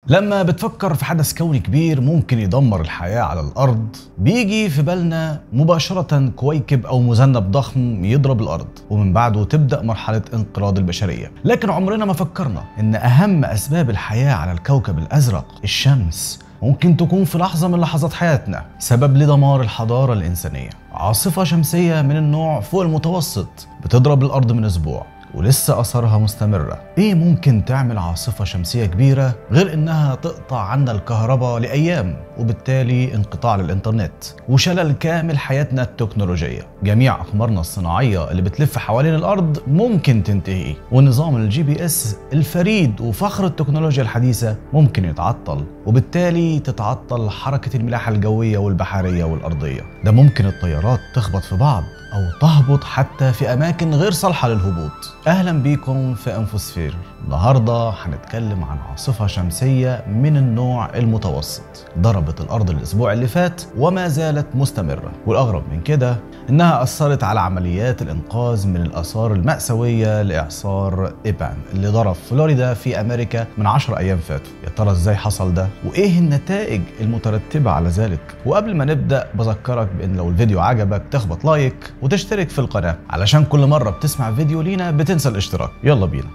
لما بتفكر في حدث كوني كبير ممكن يدمر الحياة على الأرض بيجي في بالنا مباشرة كويكب أو مذنب ضخم يضرب الأرض ومن بعده تبدأ مرحلة انقراض البشرية لكن عمرنا ما فكرنا إن أهم أسباب الحياة على الكوكب الأزرق الشمس ممكن تكون في لحظة من لحظات حياتنا سبب لدمار الحضارة الإنسانية عاصفة شمسية من النوع فوق المتوسط بتضرب الأرض من أسبوع ولسه أثرها مستمرة إيه ممكن تعمل عاصفة شمسية كبيرة غير إنها تقطع عنا الكهرباء لأيام وبالتالي انقطاع للإنترنت وشلل كامل حياتنا التكنولوجية جميع أقمارنا الصناعية اللي بتلف حوالين الأرض ممكن تنتهي ونظام الجي بي اس الفريد وفخر التكنولوجيا الحديثة ممكن يتعطل وبالتالي تتعطل حركة الملاحة الجوية والبحرية والأرضية ده ممكن الطيارات تخبط في بعض أو تهبط حتى في أماكن غير صالحة للهبوط أهلا بيكم في أنفوسفير النهاردة هنتكلم عن عاصفة شمسية من النوع المتوسط ضربت الأرض الأسبوع اللي فات وما زالت مستمرة والأغرب من كده إنها أثرت على عمليات الإنقاذ من الآثار المأساوية لإعصار إيبان اللي ضرب فلوريدا في أمريكا من 10 أيام فاتوا يا ترى إزاي حصل ده وإيه النتائج المترتبة على ذلك وقبل ما نبدأ بذكرك بإن لو الفيديو عجبك تخبط لايك وتشترك في القناة علشان كل مرة بتسمع فيديو لينا بتنسى الاشتراك يلا بينا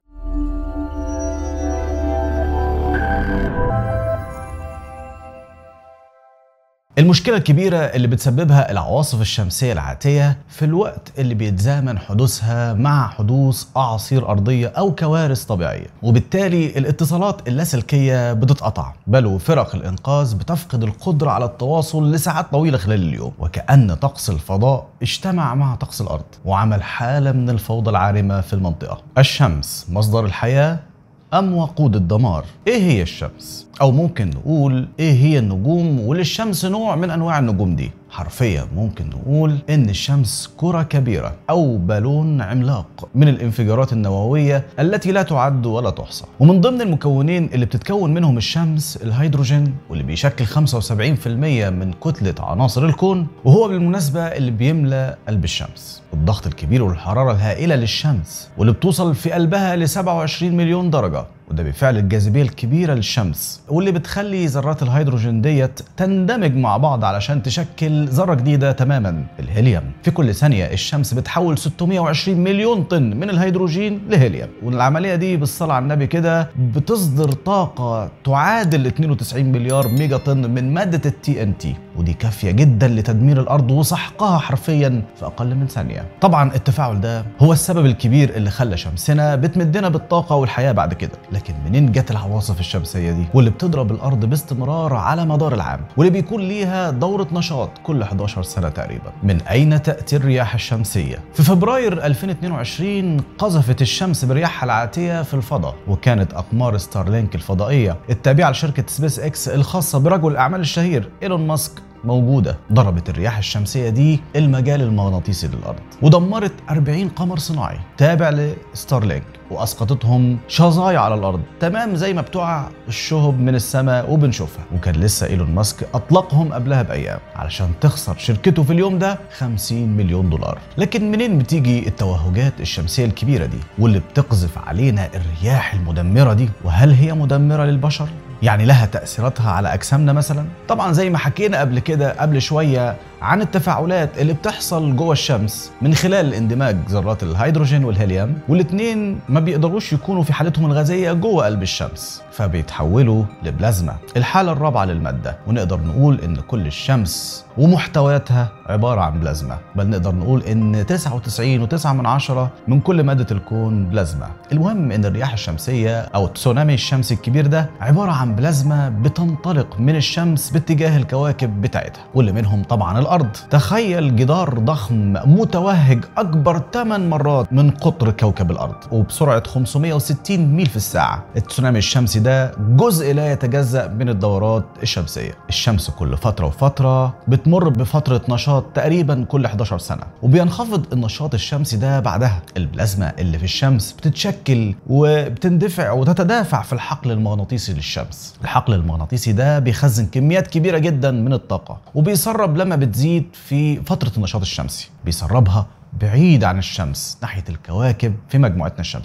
المشكلة الكبيرة اللي بتسببها العواصف الشمسية العاتية في الوقت اللي بيتزامن حدوثها مع حدوث أعاصير أرضية أو كوارث طبيعية وبالتالي الاتصالات اللاسلكية بتتقطع بل وفرق الإنقاذ بتفقد القدرة على التواصل لساعات طويلة خلال اليوم وكأن طقس الفضاء اجتمع مع طقس الأرض وعمل حالة من الفوضى العارمة في المنطقة الشمس مصدر الحياة أم وقود الدمار إيه هي الشمس؟ أو ممكن نقول إيه هي النجوم وللشمس نوع من أنواع النجوم دي حرفيا ممكن نقول ان الشمس كرة كبيرة او بالون عملاق من الانفجارات النووية التي لا تعد ولا تحصى ومن ضمن المكونين اللي بتتكون منهم الشمس الهيدروجين واللي بيشكل 75% من كتلة عناصر الكون وهو بالمناسبة اللي بيملى قلب الشمس الضغط الكبير والحرارة الهائلة للشمس واللي بتوصل في قلبها ل 27 مليون درجة وده بفعل الجاذبية الكبيرة للشمس واللي بتخلي ذرات الهيدروجين ديت تندمج مع بعض علشان تشكل ذرة جديدة تماما الهيليوم في كل ثانية الشمس بتحول 620 مليون طن من الهيدروجين لهيليوم والعملية دي بالصلاة على النبي كده بتصدر طاقة تعادل 92 مليار ميجا طن من مادة التي ان تي ودي كافية جدا لتدمير الأرض وسحقها حرفيا في أقل من ثانية طبعا التفاعل ده هو السبب الكبير اللي خلى شمسنا بتمدنا بالطاقة والحياة بعد كده لكن منين جت العواصف الشمسية دي واللي بتضرب الأرض باستمرار على مدار العام واللي بيكون ليها دورة نشاط كل 11 سنة تقريبا من أين تأتي الرياح الشمسية؟ في فبراير 2022 قذفت الشمس برياحها العاتية في الفضاء وكانت أقمار ستارلينك الفضائية التابعة لشركة سبيس إكس الخاصة برجل الأعمال الشهير إيلون ماسك موجودة ضربت الرياح الشمسية دي المجال المغناطيسي للأرض ودمرت 40 قمر صناعي تابع لستارلينك واسقطتهم شظايا على الارض تمام زي ما بتقع الشهب من السماء وبنشوفها وكان لسه ايلون ماسك اطلقهم قبلها بايام علشان تخسر شركته في اليوم ده 50 مليون دولار لكن منين بتيجي التوهجات الشمسيه الكبيره دي واللي بتقذف علينا الرياح المدمره دي وهل هي مدمره للبشر يعني لها تأثيراتها على أجسامنا مثلا؟ طبعا زي ما حكينا قبل كده قبل شوية عن التفاعلات اللي بتحصل جوه الشمس من خلال اندماج ذرات الهيدروجين والهيليوم والاثنين ما بيقدروش يكونوا في حالتهم الغازية جوه قلب الشمس فبيتحولوا لبلازما الحالة الرابعة للمادة ونقدر نقول إن كل الشمس ومحتوياتها عبارة عن بلازما بل نقدر نقول إن 99.9 من عشرة من كل مادة الكون بلازما المهم إن الرياح الشمسية أو التسونامي الشمسي الكبير ده عبارة عن بلازما بتنطلق من الشمس باتجاه الكواكب بتاعتها واللي منهم طبعا الأرض تخيل جدار ضخم متوهج أكبر 8 مرات من قطر كوكب الأرض وبسرعة 560 ميل في الساعة التسونامي الشمسي ده جزء لا يتجزأ من الدورات الشمسية الشمس كل فترة وفترة بتمر بفترة نشاط تقريبا كل 11 سنة وبينخفض النشاط الشمسي ده بعدها البلازما اللي في الشمس بتتشكل وبتندفع وتتدافع في الحقل المغناطيسي للشمس الحقل المغناطيسي ده بيخزن كميات كبيرة جدا من الطاقة وبيسرب لما بتزيد في فترة النشاط الشمسي بيسربها بعيد عن الشمس ناحية الكواكب في مجموعتنا الشمسية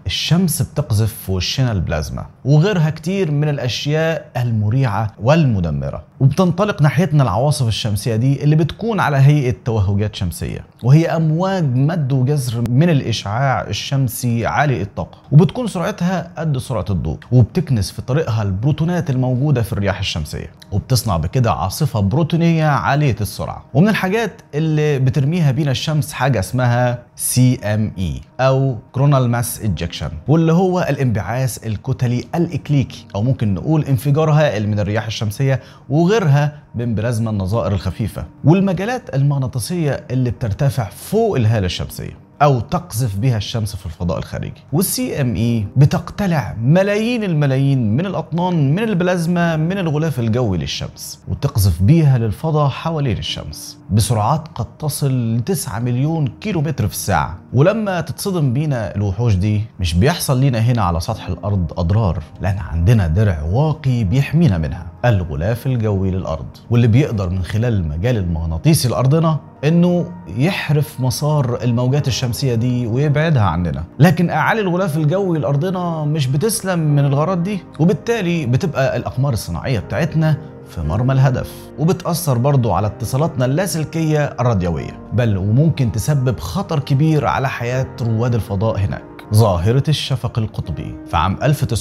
الشمس بتقذف في وشنا البلازما وغيرها كتير من الاشياء المريعه والمدمره وبتنطلق ناحيتنا العواصف الشمسيه دي اللي بتكون على هيئه توهجات شمسيه وهي امواج مد وجزر من الاشعاع الشمسي عالي الطاقه وبتكون سرعتها قد سرعه الضوء وبتكنس في طريقها البروتونات الموجوده في الرياح الشمسيه وبتصنع بكده عاصفه بروتونيه عاليه السرعه ومن الحاجات اللي بترميها بينا الشمس حاجه اسمها سي ام اي او كرونال ماس ايجكشن واللي هو الانبعاث الكتلي الاكليكي او ممكن نقول انفجار هائل من الرياح الشمسيه وغيرها من بلازما النظائر الخفيفه والمجالات المغناطيسيه اللي بترتفع فوق الهاله الشمسيه او تقذف بها الشمس في الفضاء الخارجي والسي ام اي بتقتلع ملايين الملايين من الاطنان من البلازما من الغلاف الجوي للشمس وتقذف بيها للفضاء حوالين الشمس بسرعات قد تصل ل 9 مليون كيلو متر في الساعه ولما تتصدم بينا الوحوش دي مش بيحصل لينا هنا على سطح الارض اضرار لان عندنا درع واقي بيحمينا منها الغلاف الجوي للارض واللي بيقدر من خلال المجال المغناطيسي لارضنا انه يحرف مسار الموجات الشمسيه دي ويبعدها عننا لكن اعالي الغلاف الجوي لارضنا مش بتسلم من الغارات دي وبالتالي بتبقى الاقمار الصناعيه بتاعتنا في مرمى الهدف وبتأثر برضو على اتصالاتنا اللاسلكية الراديوية بل وممكن تسبب خطر كبير على حياة رواد الفضاء هناك ظاهرة الشفق القطبي في عام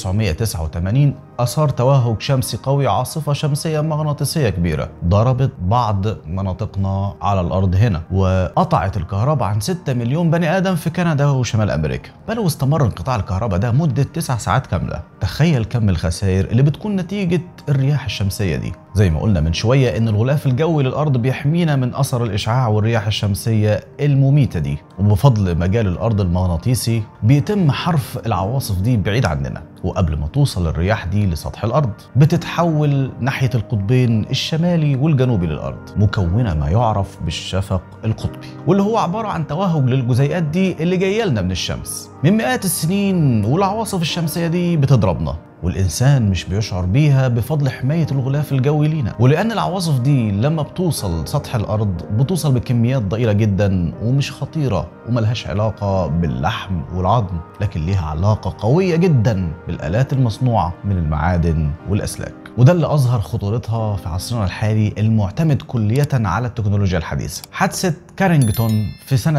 1989 أثار توهج شمسي قوي عاصفة شمسية مغناطيسية كبيرة ضربت بعض مناطقنا على الأرض هنا وقطعت الكهرباء عن 6 مليون بني آدم في كندا وشمال أمريكا بل واستمر انقطاع الكهرباء ده مدة 9 ساعات كاملة تخيل كم الخسائر اللي بتكون نتيجة الرياح الشمسية دي زي ما قلنا من شوية إن الغلاف الجوي للأرض بيحمينا من أثر الإشعاع والرياح الشمسية المميتة دي وبفضل مجال الأرض المغناطيسي بيتم حرف العواصف دي بعيد عننا وقبل ما توصل الرياح دي لسطح الأرض بتتحول ناحية القطبين الشمالي والجنوبي للأرض مكونة ما يعرف بالشفق القطبي واللي هو عبارة عن توهج للجزيئات دي اللي جاية لنا من الشمس من مئات السنين والعواصف الشمسية دي بتضربنا والإنسان مش بيشعر بيها بفضل حماية الغلاف الجوي لينا ولأن العواصف دي لما بتوصل سطح الأرض بتوصل بكميات ضئيلة جدا ومش خطيرة وملهاش علاقة باللحم والعظم لكن ليها علاقة قوية جدا بالآلات المصنوعة من المعادن والأسلاك وده اللي أظهر خطورتها في عصرنا الحالي المعتمد كلية على التكنولوجيا الحديثة حادثة كارينجتون في سنة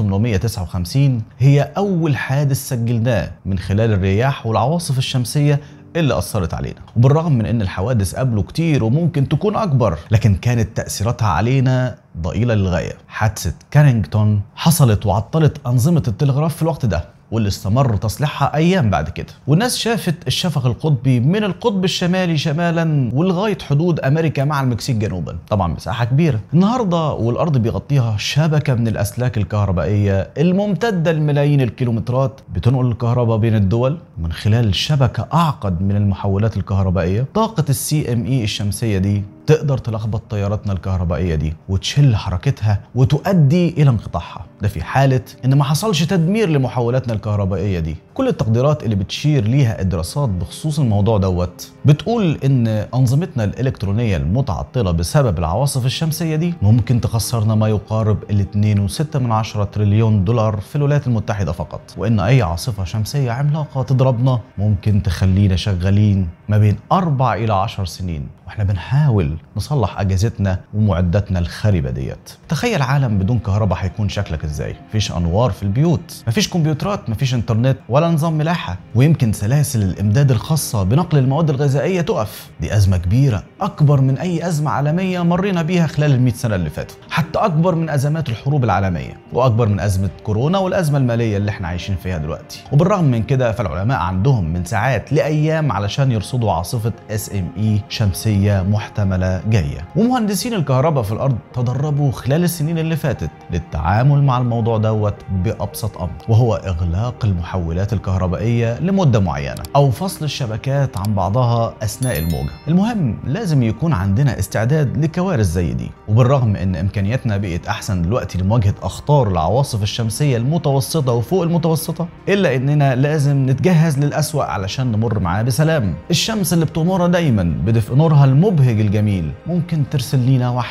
1859 هي أول حادث سجلناه من خلال الرياح والعواصف الشمسية اللي أثرت علينا وبالرغم من أن الحوادث قبله كتير وممكن تكون أكبر لكن كانت تأثيراتها علينا ضئيلة للغاية حادثة كارينجتون حصلت وعطلت أنظمة التلغراف في الوقت ده واللي استمر تصليحها ايام بعد كده والناس شافت الشفق القطبي من القطب الشمالي شمالا ولغايه حدود امريكا مع المكسيك جنوبا طبعا مساحه كبيره النهارده والارض بيغطيها شبكه من الاسلاك الكهربائيه الممتده لملايين الكيلومترات بتنقل الكهرباء بين الدول من خلال شبكه اعقد من المحولات الكهربائيه طاقه السي ام اي الشمسيه دي تقدر تلخبط طياراتنا الكهربائية دي وتشل حركتها وتؤدي إلى انقطاعها ده في حالة إن ما حصلش تدمير لمحولاتنا الكهربائية دي كل التقديرات اللي بتشير ليها الدراسات بخصوص الموضوع دوت بتقول إن أنظمتنا الإلكترونية المتعطلة بسبب العواصف الشمسية دي ممكن تخسرنا ما يقارب ال 2.6 من عشرة تريليون دولار في الولايات المتحدة فقط وإن أي عاصفة شمسية عملاقة تضربنا ممكن تخلينا شغالين ما بين أربع إلى عشر سنين واحنا بنحاول نصلح اجهزتنا ومعداتنا الخربه ديت تخيل عالم بدون كهرباء هيكون شكلك ازاي مفيش انوار في البيوت مفيش كمبيوترات مفيش انترنت ولا نظام ملاحه ويمكن سلاسل الامداد الخاصه بنقل المواد الغذائيه تقف دي ازمه كبيره اكبر من اي ازمه عالميه مرينا بيها خلال ال سنه اللي فاتوا حتى اكبر من ازمات الحروب العالميه واكبر من ازمه كورونا والازمه الماليه اللي احنا عايشين فيها دلوقتي وبالرغم من كده فالعلماء عندهم من ساعات لايام علشان يرصدوا عاصفه اس ام اي شمسيه محتمله جايه ومهندسين الكهرباء في الارض تدربوا خلال السنين اللي فاتت للتعامل مع الموضوع دوت بابسط امر وهو اغلاق المحولات الكهربائيه لمده معينه او فصل الشبكات عن بعضها اثناء الموجه المهم لازم يكون عندنا استعداد لكوارث زي دي وبالرغم ان امكانياتنا بقت احسن دلوقتي لمواجهه اخطار العواصف الشمسيه المتوسطه وفوق المتوسطه الا اننا لازم نتجهز للاسوا علشان نمر معاه بسلام الشمس اللي بتمر دايما بدفء نورها المبهج الجميل ممكن ترسل لينا وحش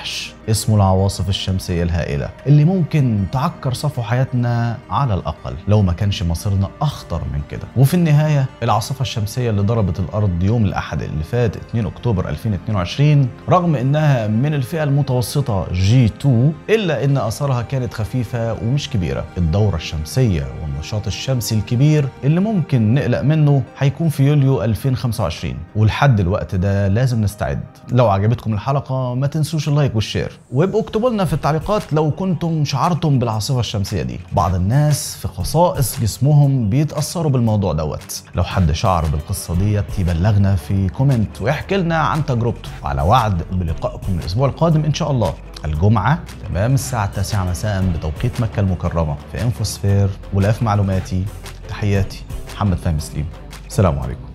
اسمه العواصف الشمسية الهائلة اللي ممكن تعكر صفو حياتنا على الأقل لو ما كانش مصيرنا أخطر من كده وفي النهاية العاصفة الشمسية اللي ضربت الأرض يوم الأحد اللي فات 2 أكتوبر 2022 رغم إنها من الفئة المتوسطة جي 2 إلا إن أثرها كانت خفيفة ومش كبيرة الدورة الشمسية والنشاط الشمسي الكبير اللي ممكن نقلق منه هيكون في يوليو 2025 ولحد الوقت ده لازم نستعد لو عجبتكم الحلقة ما تنسوش اللايك والشير وابقوا اكتبوا لنا في التعليقات لو كنتم شعرتم بالعاصفة الشمسية دي بعض الناس في خصائص جسمهم بيتأثروا بالموضوع دوت لو حد شعر بالقصة ديت يبلغنا في كومنت ويحكي لنا عن تجربته وعلى وعد بلقائكم الأسبوع القادم إن شاء الله الجمعة تمام الساعة التاسعة مساء بتوقيت مكة المكرمة في انفوسفير ولاف معلوماتي تحياتي محمد فهمي سليم السلام عليكم